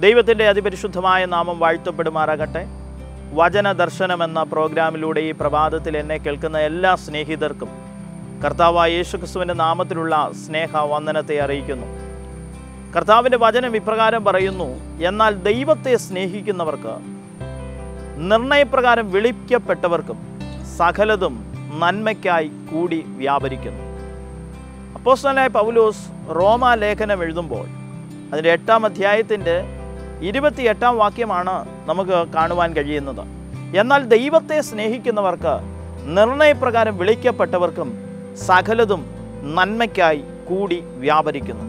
ദൈവത്തിൻ്റെ അതിപരിശുദ്ധമായ നാമം വാഴ്ത്തപ്പെടുമാറാകട്ടെ വചന ദർശനം എന്ന പ്രോഗ്രാമിലൂടെ ഈ പ്രഭാതത്തിൽ എന്നെ കേൾക്കുന്ന എല്ലാ സ്നേഹിതർക്കും കർത്താവായ യേശുക്രിസ്തുവിൻ്റെ നാമത്തിലുള്ള സ്നേഹ വന്ദനത്തെ അറിയിക്കുന്നു കർത്താവിൻ്റെ വചനം ഇപ്രകാരം പറയുന്നു എന്നാൽ ദൈവത്തെ സ്നേഹിക്കുന്നവർക്ക് നിർണയപ്രകാരം വിളിക്കപ്പെട്ടവർക്കും സകലതും നന്മയ്ക്കായി കൂടി വ്യാപരിക്കുന്നു അപ്പോസ്തലനായ പൗലോസ് റോമാ ലേഖനം എഴുതുമ്പോൾ അതിൻ്റെ എട്ടാം അധ്യായത്തിൻ്റെ ഇരുപത്തിയെട്ടാം വാക്യമാണ് നമുക്ക് കാണുവാൻ കഴിയുന്നത് എന്നാൽ ദൈവത്തെ സ്നേഹിക്കുന്നവർക്ക് നിർണയപ്രകാരം വിളിക്കപ്പെട്ടവർക്കും സകലതും നന്മയ്ക്കായി കൂടി വ്യാപരിക്കുന്നു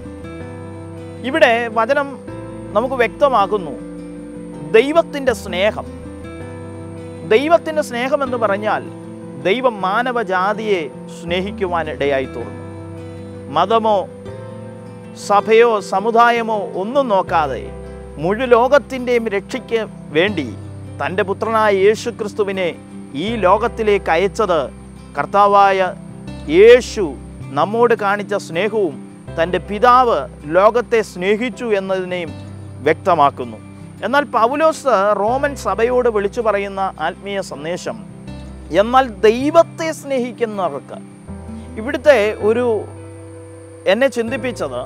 ഇവിടെ വചനം നമുക്ക് വ്യക്തമാകുന്നു ദൈവത്തിൻ്റെ സ്നേഹം ദൈവത്തിൻ്റെ സ്നേഹം എന്ന് പറഞ്ഞാൽ ദൈവം മാനവജാതിയെ സ്നേഹിക്കുവാൻ ഇടയായി തീർന്നു മതമോ സഭയോ സമുദായമോ ഒന്നും നോക്കാതെ മുഴുലോകത്തിൻ്റെയും രക്ഷയ്ക്ക് വേണ്ടി തൻ്റെ പുത്രനായ യേശു ക്രിസ്തുവിനെ ഈ ലോകത്തിലേക്ക് അയച്ചത് കർത്താവായ യേശു നമ്മോട് കാണിച്ച സ്നേഹവും തൻ്റെ പിതാവ് ലോകത്തെ സ്നേഹിച്ചു എന്നതിനെയും വ്യക്തമാക്കുന്നു എന്നാൽ പൗലോസ് റോമൻ സഭയോട് വിളിച്ചു പറയുന്ന ആത്മീയ സന്ദേശം എന്നാൽ ദൈവത്തെ സ്നേഹിക്കുന്നവർക്ക് ഇവിടുത്തെ ഒരു എന്നെ ചിന്തിപ്പിച്ചത്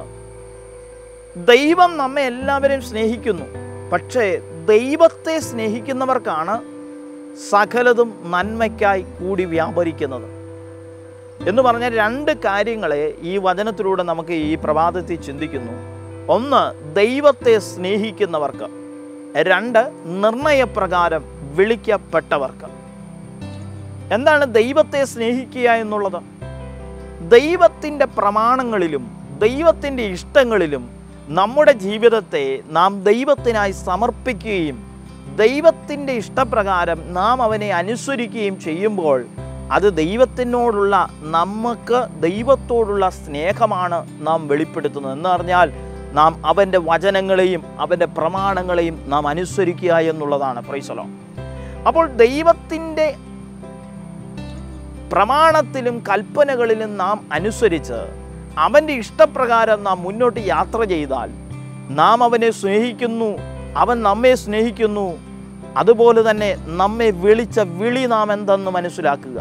ദൈവം നമ്മെ എല്ലാവരെയും സ്നേഹിക്കുന്നു പക്ഷേ ദൈവത്തെ സ്നേഹിക്കുന്നവർക്കാണ് സകലതും നന്മയ്ക്കായി കൂടി വ്യാപരിക്കുന്നത് എന്ന് പറഞ്ഞാൽ രണ്ട് കാര്യങ്ങളെ ഈ വചനത്തിലൂടെ നമുക്ക് ഈ പ്രഭാതത്തിൽ ചിന്തിക്കുന്നു ഒന്ന് ദൈവത്തെ സ്നേഹിക്കുന്നവർക്ക് രണ്ട് നിർണയപ്രകാരം വിളിക്കപ്പെട്ടവർക്ക് എന്താണ് ദൈവത്തെ സ്നേഹിക്കുക എന്നുള്ളത് ദൈവത്തിൻ്റെ പ്രമാണങ്ങളിലും ദൈവത്തിൻ്റെ ഇഷ്ടങ്ങളിലും നമ്മുടെ ജീവിതത്തെ നാം ദൈവത്തിനായി സമർപ്പിക്കുകയും ദൈവത്തിൻ്റെ ഇഷ്ടപ്രകാരം നാം അവനെ അനുസരിക്കുകയും ചെയ്യുമ്പോൾ അത് ദൈവത്തിനോടുള്ള നമുക്ക് ദൈവത്തോടുള്ള സ്നേഹമാണ് നാം വെളിപ്പെടുത്തുന്നത് എന്ന് പറഞ്ഞാൽ നാം അവൻ്റെ വചനങ്ങളെയും അവൻ്റെ പ്രമാണങ്ങളെയും നാം അനുസരിക്കുക എന്നുള്ളതാണ് പ്രൈസലോ അപ്പോൾ ദൈവത്തിൻ്റെ പ്രമാണത്തിലും കൽപ്പനകളിലും നാം അനുസരിച്ച് അവൻ്റെ ഇഷ്ടപ്രകാരം നാം മുന്നോട്ട് യാത്ര ചെയ്താൽ നാം അവനെ സ്നേഹിക്കുന്നു അവൻ നമ്മെ സ്നേഹിക്കുന്നു അതുപോലെ തന്നെ നമ്മെ വിളിച്ച വിളി നാം എന്തെന്ന് മനസ്സിലാക്കുക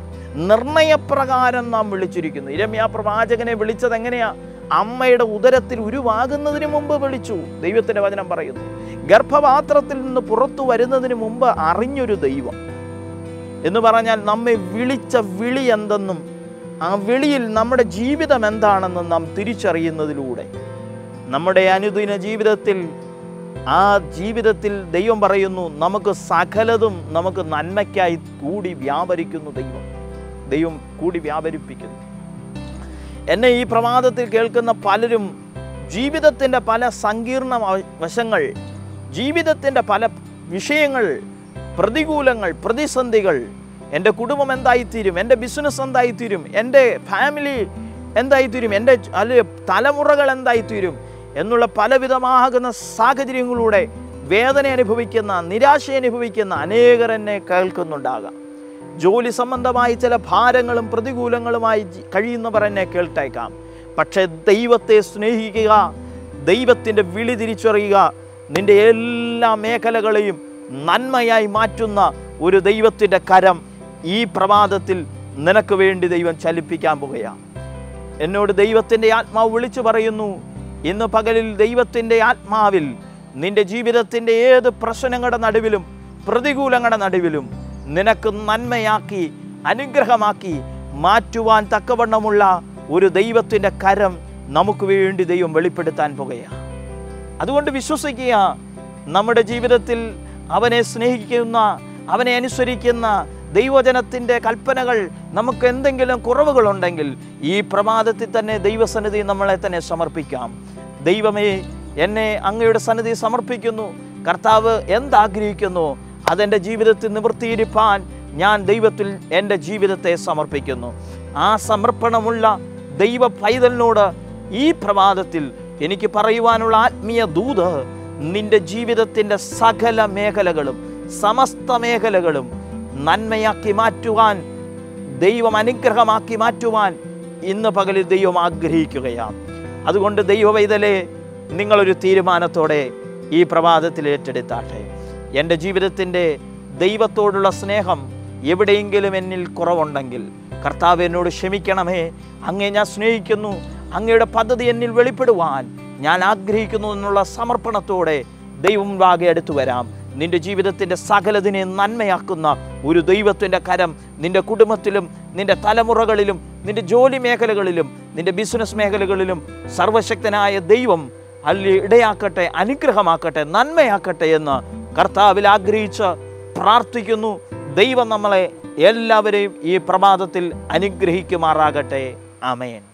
നിർണയപ്രകാരം നാം വിളിച്ചിരിക്കുന്നു ഇരമ്യ പ്രവാചകനെ വിളിച്ചത് എങ്ങനെയാ അമ്മയുടെ ഉദരത്തിൽ ഉരുവാകുന്നതിന് മുമ്പ് വിളിച്ചു ദൈവത്തിൻ്റെ വചനം പറയുന്നു ഗർഭപാത്രത്തിൽ നിന്ന് പുറത്തു വരുന്നതിന് മുമ്പ് അറിഞ്ഞൊരു ദൈവം എന്ന് പറഞ്ഞാൽ നമ്മെ വിളിച്ച വിളി എന്തെന്നും ആ വിളിയിൽ നമ്മുടെ ജീവിതം എന്താണെന്നും നാം തിരിച്ചറിയുന്നതിലൂടെ നമ്മുടെ അനുദിന ജീവിതത്തിൽ ആ ജീവിതത്തിൽ ദൈവം പറയുന്നു നമുക്ക് സകലതും നമുക്ക് നന്മയ്ക്കായി കൂടി വ്യാപരിക്കുന്നു ദൈവം ദൈവം കൂടി വ്യാപരിപ്പിക്കുന്നു എന്നെ ഈ പ്രമാദത്തിൽ കേൾക്കുന്ന പലരും ജീവിതത്തിൻ്റെ പല സങ്കീർണ വശങ്ങൾ ജീവിതത്തിൻ്റെ പല വിഷയങ്ങൾ പ്രതികൂലങ്ങൾ പ്രതിസന്ധികൾ എൻ്റെ കുടുംബം എന്തായിത്തീരും എൻ്റെ ബിസിനസ് എന്തായിത്തീരും എൻ്റെ ഫാമിലി എന്തായിത്തീരും എൻ്റെ അല്ലെ തലമുറകൾ എന്തായിത്തീരും എന്നുള്ള പലവിധമാകുന്ന സാഹചര്യങ്ങളിലൂടെ വേദന അനുഭവിക്കുന്ന നിരാശ അനുഭവിക്കുന്ന അനേകർ എന്നെ കേൾക്കുന്നുണ്ടാകാം ജോലി സംബന്ധമായി ചില ഭാരങ്ങളും പ്രതികൂലങ്ങളുമായി ജി- കഴിയുന്നവർ എന്നെ കേൾട്ടേക്കാം പക്ഷേ ദൈവത്തെ സ്നേഹിക്കുക ദൈവത്തിൻ്റെ വിളി തിരിച്ചറിയുക നിന്റെ എല്ലാ മേഖലകളെയും നന്മയായി മാറ്റുന്ന ഒരു ദൈവത്തിൻ്റെ കരം ഈ പ്രഭാതത്തിൽ നിനക്ക് വേണ്ടി ദൈവം ചലിപ്പിക്കാൻ പോകുകയാണ് എന്നോട് ദൈവത്തിൻ്റെ ആത്മാവ് വിളിച്ചു പറയുന്നു ഇന്ന് പകലിൽ ദൈവത്തിൻ്റെ ആത്മാവിൽ നിന്റെ ജീവിതത്തിൻ്റെ ഏത് പ്രശ്നങ്ങളുടെ നടുവിലും പ്രതികൂലങ്ങളുടെ നടുവിലും നിനക്ക് നന്മയാക്കി അനുഗ്രഹമാക്കി മാറ്റുവാൻ തക്കവണ്ണമുള്ള ഒരു ദൈവത്തിൻ്റെ കരം നമുക്ക് വേണ്ടി ദൈവം വെളിപ്പെടുത്താൻ പോകുകയാണ് അതുകൊണ്ട് വിശ്വസിക്കുക നമ്മുടെ ജീവിതത്തിൽ അവനെ സ്നേഹിക്കുന്ന അവനെ അനുസരിക്കുന്ന ദൈവജനത്തിൻ്റെ കൽപ്പനകൾ നമുക്ക് എന്തെങ്കിലും കുറവുകളുണ്ടെങ്കിൽ ഈ പ്രമാദത്തിൽ തന്നെ ദൈവസന്നിധി നമ്മളെ തന്നെ സമർപ്പിക്കാം ദൈവമേ എന്നെ അങ്ങയുടെ സന്നിധി സമർപ്പിക്കുന്നു കർത്താവ് എന്താഗ്രഹിക്കുന്നു അതെൻ്റെ ജീവിതത്തിൽ നിവൃത്തിയിരിപ്പാൻ ഞാൻ ദൈവത്തിൽ എൻ്റെ ജീവിതത്തെ സമർപ്പിക്കുന്നു ആ സമർപ്പണമുള്ള ദൈവ പൈതലിനോട് ഈ പ്രഭാതത്തിൽ എനിക്ക് പറയുവാനുള്ള ആത്മീയ ദൂത് നിന്റെ ജീവിതത്തിൻ്റെ സകല മേഖലകളും സമസ്ത മേഖലകളും നന്മയാക്കി മാറ്റുവാൻ ദൈവം അനുഗ്രഹമാക്കി മാറ്റുവാൻ ഇന്ന് പകലിൽ ദൈവം ആഗ്രഹിക്കുകയാണ് അതുകൊണ്ട് ദൈവവൈതലെ നിങ്ങളൊരു തീരുമാനത്തോടെ ഈ പ്രഭാതത്തിൽ ഏറ്റെടുത്താട്ടെ എൻ്റെ ജീവിതത്തിൻ്റെ ദൈവത്തോടുള്ള സ്നേഹം എവിടെയെങ്കിലും എന്നിൽ കുറവുണ്ടെങ്കിൽ കർത്താവ് എന്നോട് ക്ഷമിക്കണമേ അങ്ങേ ഞാൻ സ്നേഹിക്കുന്നു അങ്ങയുടെ പദ്ധതി എന്നിൽ വെളിപ്പെടുവാൻ ഞാൻ ആഗ്രഹിക്കുന്നു എന്നുള്ള സമർപ്പണത്തോടെ ദൈവം മുൻപാകെ അടുത്തു വരാം നിന്റെ ജീവിതത്തിൻ്റെ സകലതിനെ നന്മയാക്കുന്ന ഒരു ദൈവത്തിൻ്റെ കരം നിന്റെ കുടുംബത്തിലും നിന്റെ തലമുറകളിലും നിന്റെ ജോലി മേഖലകളിലും നിന്റെ ബിസിനസ് മേഖലകളിലും സർവശക്തനായ ദൈവം അല്ലി ഇടയാക്കട്ടെ അനുഗ്രഹമാക്കട്ടെ നന്മയാക്കട്ടെ എന്ന് കർത്താവിൽ ആഗ്രഹിച്ച് പ്രാർത്ഥിക്കുന്നു ദൈവം നമ്മളെ എല്ലാവരെയും ഈ പ്രമാദത്തിൽ അനുഗ്രഹിക്കുമാറാകട്ടെ ആമേൻ